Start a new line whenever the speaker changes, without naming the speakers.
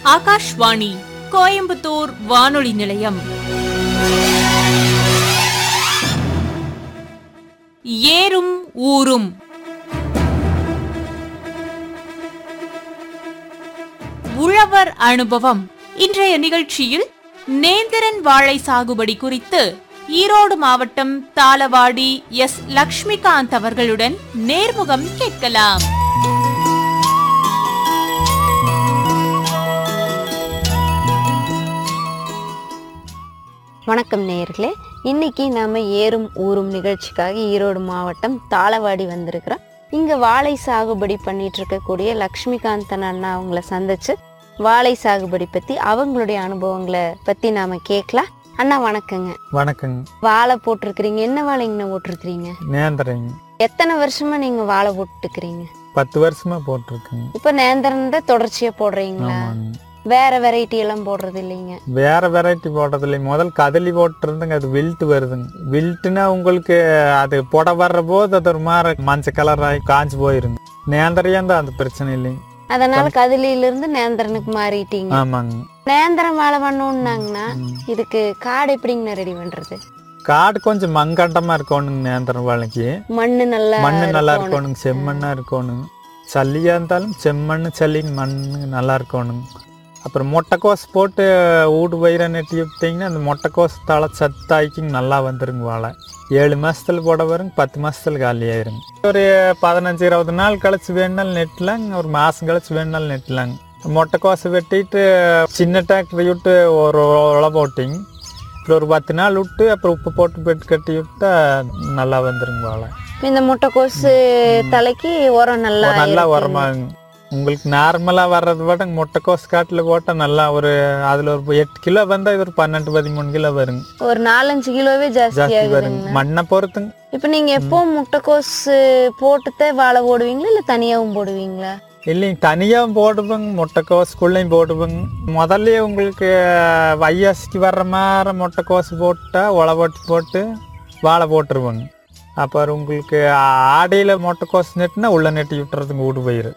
ஆகாஷ்வாணி கோயம்புத்தூர் வானொலி நிலையம் ஏறும் ஊரும் உழவர் அனுபவம் இன்றைய நிகழ்ச்சியில் நேந்திரன் வாழை சாகுபடி குறித்து ஈரோடு மாவட்டம் தாளவாடி எஸ் லக்ஷ்மிகாந்த் அவர்களுடன் நேர்முகம் கேட்கலாம்
வணக்கம் நேயர்களே இன்னைக்கு நாம ஏறும் ஊரும் நிகழ்ச்சிக்காக ஈரோடு மாவட்டம் தாளவாடி வந்திருக்கிறோம் இங்க வாழை சாகுபடி பண்ணிட்டு இருக்கக்கூடிய லக்ஷ்மிகாந்தன் அண்ணா அவங்கள சந்திச்சு வாழை சாகுபடி பத்தி அவங்களுடைய அனுபவங்களை பத்தி நாம கேட்கலாம் அண்ணா வணக்கங்க
வணக்கங்க
வாழை போட்டிருக்கிறீங்க என்ன வாழைங்கண்ணா போட்டிருக்கிறீங்க
நேந்திரங்க
எத்தனை வருஷமா நீங்க வாழை போட்டுக்கிறீங்க
பத்து வருஷமா போட்டிருக்குங்க
இப்ப நேந்திரன் தான் தொடர்ச்சியா போடுறீங்களா
ஆமாங்க
வேற வெரைட்டி எல்லாம் போடுறது இல்லைங்க
வேற வெரைட்டி போடுறது இல்லை முதல் கதலி போட்டிருந்துங்க அது வில்ட்டு வருதுங்க வில்ட்டுனா உங்களுக்கு அது புட வர்ற போது அது ஒரு மாதிரி மஞ்சள் கலர் ஆகி காஞ்சு போயிருங்க நேந்திரையும் தான் அந்த பிரச்சனை இல்லைங்க
அதனால கதிலில இருந்து நேந்திரனுக்கு மாறிட்டீங்க
ஆமாங்க
நேந்திரம் வாழை பண்ணணும்னாங்கன்னா
ம்.
இதுக்கு காடு எப்படிங்கண்ணா ரெடி பண்றது
காடு கொஞ்சம் மங்கண்டமா இருக்கணுங்க நேந்திரம் வாழைக்கு
மண்ணு நல்லா
மண்ணு நல்லா
இருக்கணும்.
இருக்கணுங்க செம்மண்ணா இருக்கணுங்க சல்லியா இருந்தாலும் செம்மண்ணு சல்லி மண்ணு நல்லா இருக்கணுங்க அப்புறம் முட்டைக்கோஸ் போட்டு ஊடு பயிரை நெட்டி விட்டீங்கன்னா அந்த முட்டைக்கோஸ் தலை சத்தாய்க்கிங்க நல்லா வந்துருங்க வாழை ஏழு மாசத்துல போட வருங்க பத்து மாசத்துல காலி ஆயிருங்க ஒரு பதினஞ்சு இருபது நாள் கழிச்சு வேணுனாலும் நெட்டலாங்க ஒரு மாசம் கழிச்சு வேணுனாலும் நெட்டலாங்க முட்டைக்கோசை வெட்டிட்டு சின்ன டிராக்டர் விட்டு ஒரு உழை போட்டிங்க அப்புறம் ஒரு பத்து நாள் விட்டு அப்புறம் உப்பு போட்டு பெட்டு கட்டி விட்டா நல்லா வந்துருங்க வாழை
இந்த முட்டைக்கோசு தலைக்கு உரம் நல்லா
ஒரு நல்லா
இருக்குங்க.
உரமாகுங்க உங்களுக்கு நார்மலா வர்றதை விட முட்டைக்கோஸ் காட்டுல போட்டா நல்லா ஒரு அதுல ஒரு எட்டு கிலோ வந்தா இது ஒரு பன்னெண்டு பதிமூணு கிலோ வருங்க
ஒரு நாலஞ்சு கிலோவே ஜாஸ்தி
ஜாஸ்தி வருங்க
ஆகுதுங்க
மண்ணை பொறுத்துங்க
இப்ப நீங்க எப்போ முட்டைக்கோசு போட்டுத்தே வாழை போடுவீங்களா இல்ல தனியாவும் போடுவீங்களா
இல்லைங்க தனியாகவும் போடுவோங்க முட்டைக்கோசுக்குள்ளேயும் போடுவோங்க முதல்லயே உங்களுக்கு வையாசிக்கு வர்ற மாதிரி முட்டைக்கோசு போட்டா உழை போட்டு போட்டு வாழை போட்டுருவோங்க அப்புறம் உங்களுக்கு ஆடையில் முட்டைக்கோசு நெட்டுனா உள்ள நெட்டி விட்டுறதுங்க வீடு பயிர்